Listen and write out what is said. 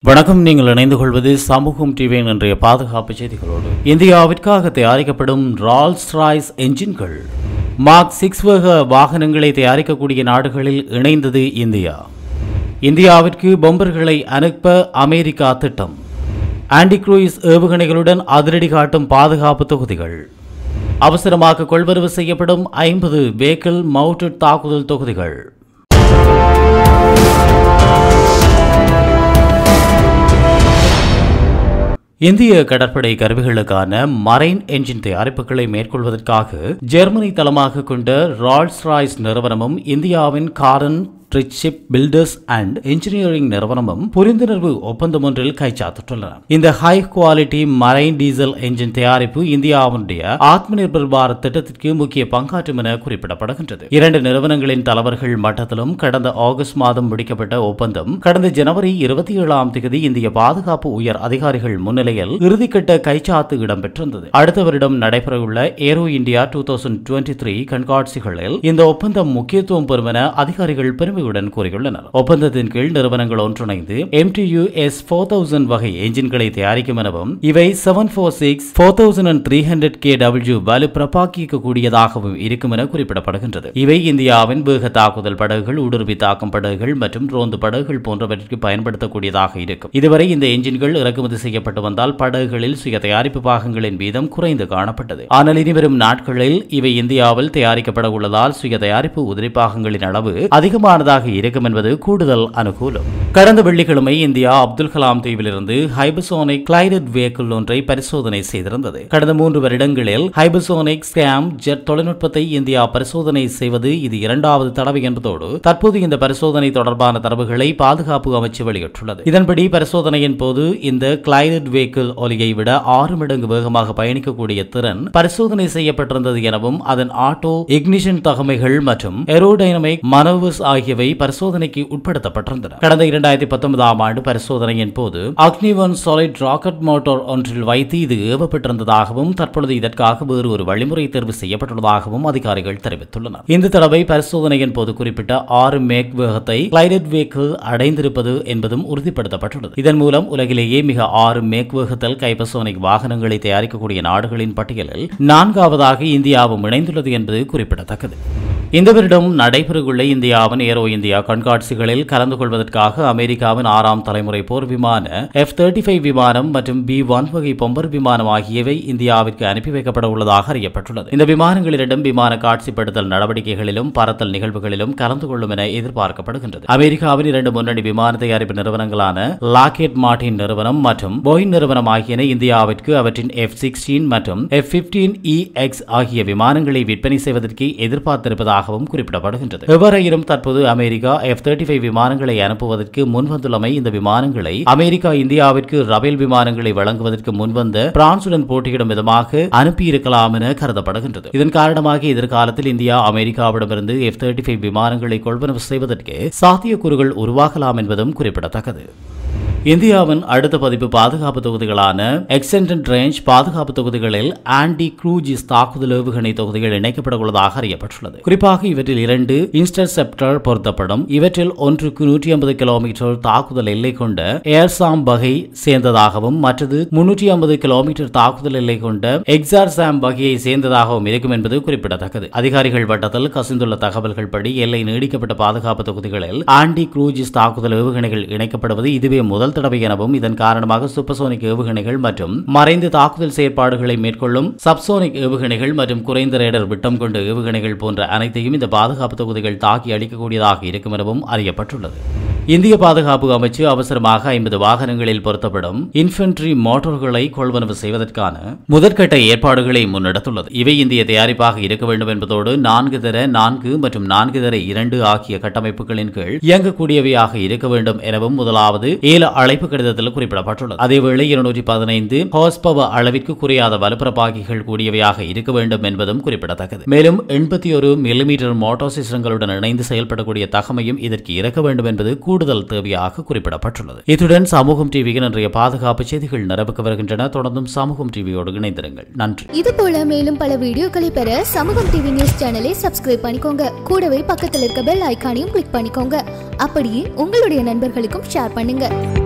வணக்கம் நீங்கள் இணைந்து கொள்வது சமூகம் டிவியின் இன்றைய பாதுகாப்பு செய்திகளோடு இந்தியாவிற்காக தயாரிக்கப்படும் ரால்ஸ் ராய்ஸ் என்ஜின்கள் மார்க் சிக்ஸ் வேக வாகனங்களை தயாரிக்கக்கூடிய நாடுகளில் இணைந்தது இந்தியா இந்தியாவிற்கு பொம்பர்களை அனுப்ப அமெரிக்கா திட்டம் ஆன்டி குரூயிஸ் ஏவுகணைகளுடன் அதிரடி காட்டும் பாதுகாப்பு தொகுதிகள் அவசரமாக கொள்வரவு செய்யப்படும் ஐம்பது வெஹிக்கிள் மவுண்டட் தாக்குதல் தொகுதிகள் இந்திய கடற்படை கருவிகளுக்கான மரைன் என்ஜின் தயாரிப்புகளை மேற்கொள்வதற்காக ஜெர்மனி தளமாக கொண்ட ரால்ஸ் ராய்ஸ் நிறுவனமும் இந்தியாவின் காரன் ட்ரிட்ஷிப் பில்டர்ஸ் அண்ட் இன்ஜினியரிங் நிறுவனமும் புரிந்துணர்வு ஒப்பந்தம் ஒன்றில் கைச்சாத்திட்டுள்ளன இந்த high quality marine diesel engine தயாரிப்பு இந்தியாவுடைய ஆத்ம நிர்பர் பாரத் திட்டத்திற்கு முக்கிய பங்காற்றும் என குறிப்பிடப்படுகின்றது இரண்டு நிறுவனங்களின் தலைவர்கள் மட்டத்திலும் கடந்த ஆகஸ்ட் மாதம் முடிக்கப்பட்ட ஒப்பந்தம் கடந்த ஜனவரி இருபத்தி ஏழாம் தேதி இந்திய பாதுகாப்பு உயர் அதிகாரிகள் முன்னிலையில் இறுதிக்கட்ட கைச்சாத்து இடம்பெற்றிருந்தது அடுத்த வருடம் நடைபெறவுள்ள aero India two thousand twenty three கண்காட்சிகளில் இந்த ஒப்பந்தம் முக்கியத்துவம் பெறும் என அதிகாரிகள் பெருமையுடன் கூறியுள்ளனர் ஒப்பந்தத்தின் கீழ் நிறுவனங்கள் ஒன்றிணைந்து எம்டியு எஸ் ஃபோர் தௌசண்ட் வகை என்ஜின்களை தயாரிக்கும் எனவும் இவை seven four six four thousand and three hundred K W வலு பிரபாக்கிக்கக்கூடியதாகவும் இருக்கும் என குறிப்பிடப்படுகின்றது இவை இந்தியாவின் வேக தாக்குதல் படகுகள் ஊடுருவி தாக்கும் படகுகள் மற்றும் ரோந்து படகுகள் போன்றவற்றிற்கு பயன்படுத்தக்கூடியதாக இருக்கும் இதுவரை இந்த என்ஜின்கள் இறக்குமதி செய்யப்பட்டு வந்தால் படகுகளில் சுய தயாரிப்பு பாகங்களின் வீதம் குறைந்து காணப்பட்டது ஆனால் இனிவரும் நாட்களில் இவை இந்தியாவில் தயாரிக்கப்பட உள்ளதால் சுய தயாரிப்பு உதிரி பாகங்களின் அளவு அதிகமானதாக இருக்கும் என்பது கூடுதல் அனுகூலம் கடந்த வெள்ளிக்கிழமை இந்தியா அப்துல் கலாம் தீவிலிருந்து ஹைபசோனிக் கிளைடட் வெஹிக்கிள் ஒன்றை பரிசோதனை செய்திருந்தது கடந்த மூன்று வருடங்களில் ஹைபசோனிக் ஸ்கேம் ஜெட் தொழில்நுட்பத்தை இந்தியா பரிசோதனை செய்வது இது இரண்டாவது தடவை என்பதோடு தற்போது இந்த பரிசோதனை தொடர்பான தரவுகளை பாதுகாப்பு அமைச்சு வெளியிட்டுள்ளது இதன்படி பரிசோதனையின் போது இந்த கிளைடட் வெஹிக்கிள் ஒலியை விட ஆறு மடங்கு வேகமாக பயணிக்கக்கூடிய திறன் பரிசோதனை செய்யப்பட்டிருந்தது எனவும் அதன் ஆட்டோ இக்னிஷன் தகமைகள் மற்றும் ஏரோடைனமிக் மனோவஸ் ஆகியவை பரிசோதனைக்கு உட்படுத்தப்பட்டிருந்தன கடந்த இரண்டாயிரத்தி பத்தொன்பதாம் ஆண்டு பரிசோதனையின் போது அக்னிவன் சாலிட் ராக்கெட் மோட்டார் ஒன்றில் வைத்து இது ஏவப்பட்டிருந்ததாகவும் தற்பொழுது இதற்காக வேறு ஒரு வழிமுறை தேர்வு செய்யப்பட்டுள்ளதாகவும் அதிகாரிகள் தெரிவித்துள்ளனர் இந்த தடவை பரிசோதனையின் போது குறிப்பிட்ட ஆறு மேக் வேகத்தை கிளைடட் வெஹிக்கிள் அடைந்திருப்பது என்பதும் உறுதிப்படுத்தப்பட்டுள்ளது இதன் மூலம் உலகிலேயே மிக ஆறு மேக் வேகத்தில் கைபசோனிக் வாகனங்களை தயாரிக்கக்கூடிய நாடுகளின் பட்டியலில் நான்காவதாக இந்தியாவும் இணைந்துள்ளது என்பது குறிப்பிடத்தக்கது இந்த வருடம் நடைபெறவுள்ள இந்தியாவின் ஏரோ இந்தியா கண்காட்சிகளில் கலந்து கொள்வதற்காக அமெரிக்காவின் ஆறாம் தலைமுறை போர் விமான எஃப் தேர்ட்டி ஃபைவ் விமானம் மற்றும் பி ஒன் வகை பொம்பர் விமானம் ஆகியவை இந்தியாவிற்கு அனுப்பி வைக்கப்பட உள்ளதாக அறியப்பட்டுள்ளது இந்த விமானங்களிடம் விமான காட்சிப்படுத்தல் நடவடிக்கைகளிலும் பறத்தல் நிகழ்வுகளிலும் கலந்து கொள்ளும் என எதிர்பார்க்கப்படுகின்றது அமெரிக்காவின் இரண்டு முன்னணி விமான தயாரிப்பு நிறுவனங்களான லாக்கெட் மார்டின் நிறுவனம் மற்றும் போயின் நிறுவனம் ஆகியன இந்தியாவிற்கு அவற்றின் எஃப் சிக்ஸ்டீன் மற்றும் எஃப் பிப்டீன் இ எக்ஸ் ஆகிய விமானங்களை விற்பனை செய்வதற்கு எதிர்பார்த்திருப்பதாக உள்ளதாகவும் குறிப்பிடப்படுகின்றது எவ்வாறாயினும் தற்போது அமெரிக்கா எஃப் தேர்ட்டி ஃபைவ் விமானங்களை அனுப்புவதற்கு முன்வந்துள்ளமை இந்த விமானங்களை அமெரிக்கா இந்தியாவிற்கு ரபேல் விமானங்களை வழங்குவதற்கு முன்வந்த பிரான்சுடன் போட்டியிடும் விதமாக அனுப்பியிருக்கலாம் என கருதப்படுகின்றது இதன் காரணமாக எதிர்காலத்தில் இந்தியா அமெரிக்காவிடமிருந்து எஃப் தேர்ட்டி ஃபைவ் விமானங்களை கொள்வனவு செய்வதற்கு சாத்தியக்கூறுகள் உருவாகலாம் என்பதும் குறிப்பிடத்தக்கது இந்தியாவின் அடுத்த பதிப்பு பாதுகாப்பு தொகுதிகளான எக்ஸ்டெண்டட் ரேஞ்ச் பாதுகாப்பு தொகுதிகளில் ஆன்டி குரூஜிஸ் தாக்குதல் ஏவுகணை தொகுதிகள் இணைக்கப்பட உள்ளதாக அறியப்பட்டுள்ளது குறிப்பாக இவற்றில் இரண்டு இன்டர்செப்டர் பொருத்தப்படும் இவற்றில் ஒன்றுக்கு நூற்றி ஐம்பது கிலோமீட்டர் தாக்குதல் எல்லை கொண்ட ஏர்சாம் வகை சேர்ந்ததாகவும் மற்றது முன்னூற்றி ஐம்பது கிலோமீட்டர் தாக்குதல் எல்லை கொண்ட எக்ஸார்சாம் வகையை சேர்ந்ததாகவும் இருக்கும் என்பது குறிப்பிடத்தக்கது அதிகாரிகள் வட்டத்தில் கசிந்துள்ள தகவல்கள் படி எல்லை நீடிக்கப்பட்ட பாதுகாப்பு தொகுதிகளில் ஆன்டி குரூஜிஸ் தாக்குதல் ஏவுகணைகள் இணைக்கப்படுவது இதுவே முதல் தடவை எனவும் இதன் காரணமாக சூப்பர்சோனிக் ஏவுகணைகள் மற்றும் மறைந்து தாக்குதல் செயற்பாடுகளை மேற்கொள்ளும் சப்சோனிக் ஏவுகணைகள் மற்றும் குறைந்த ரேடர் விட்டம் கொண்ட ஏவுகணைகள் போன்ற அனைத்தையும் இந்த பாதுகாப்பு தொகுதிகள் தாக்கி அளிக்கக்கூடியதாக இருக்கும் எனவும் அறியப்பட்டுள்ளது இந்திய பாதுகாப்பு அமைச்சு அவசரமாக ஐம்பது வாகனங்களில் பொருத்தப்படும் இன்ஃபென்ட்ரி மோட்டார்களை கொள்வனவு செய்வதற்கான முதற்கட்ட ஏற்பாடுகளை முன்னெடுத்துள்ளது இவை இந்திய தயாரிப்பாக இருக்க வேண்டும் என்பதோடு நான்கு தர நான்கு மற்றும் நான்கு தர இரண்டு ஆகிய கட்டமைப்புகளின் கீழ் இயங்கக்கூடியவையாக இருக்க வேண்டும் எனவும் முதலாவது ஏழு அழைப்பு கடிதத்தில் குறிப்பிடப்பட்டுள்ளது அதேவேளை இருநூற்றி பதினைந்து ஹார்ஸ் பவர் அளவிற்கு குறையாத வலுப்பிரப்பாக்கிகள் கூடியவையாக இருக்க வேண்டும் என்பதும் குறிப்பிடத்தக்கது மேலும் எண்பத்தி ஒரு மில்லிமீட்டர் மோட்டார் சிஸ்டங்களுடன் இணைந்து செயல்படக்கூடிய தகமையும் இதற்கு இருக்க வேண்டும் என்பது கூடுதல் தேவையாக குறிப்பிடப்பட்டுள்ளது இத்துடன் சமூகம் டிவியின் இன்றைய பாதுகாப்பு செய்திகள் நிறைவுக்கு வருகின்றன தொடர்ந்தும் சமூகம் டிவியோடு இணைந்திருங்கள் நன்றி இது போல மேலும் பல வீடியோக்களை பெற சமூகம் டிவி நியூஸ் சேனலை சப்ஸ்கிரைப் பண்ணிக்கோங்க கூடவே பக்கத்தில் இருக்க பெல் ஐகானையும் கிளிக் பண்ணிக்கோங்க அப்படியே உங்களுடைய நண்பர்களுக்கும் ஷேர் பண்ணுங்க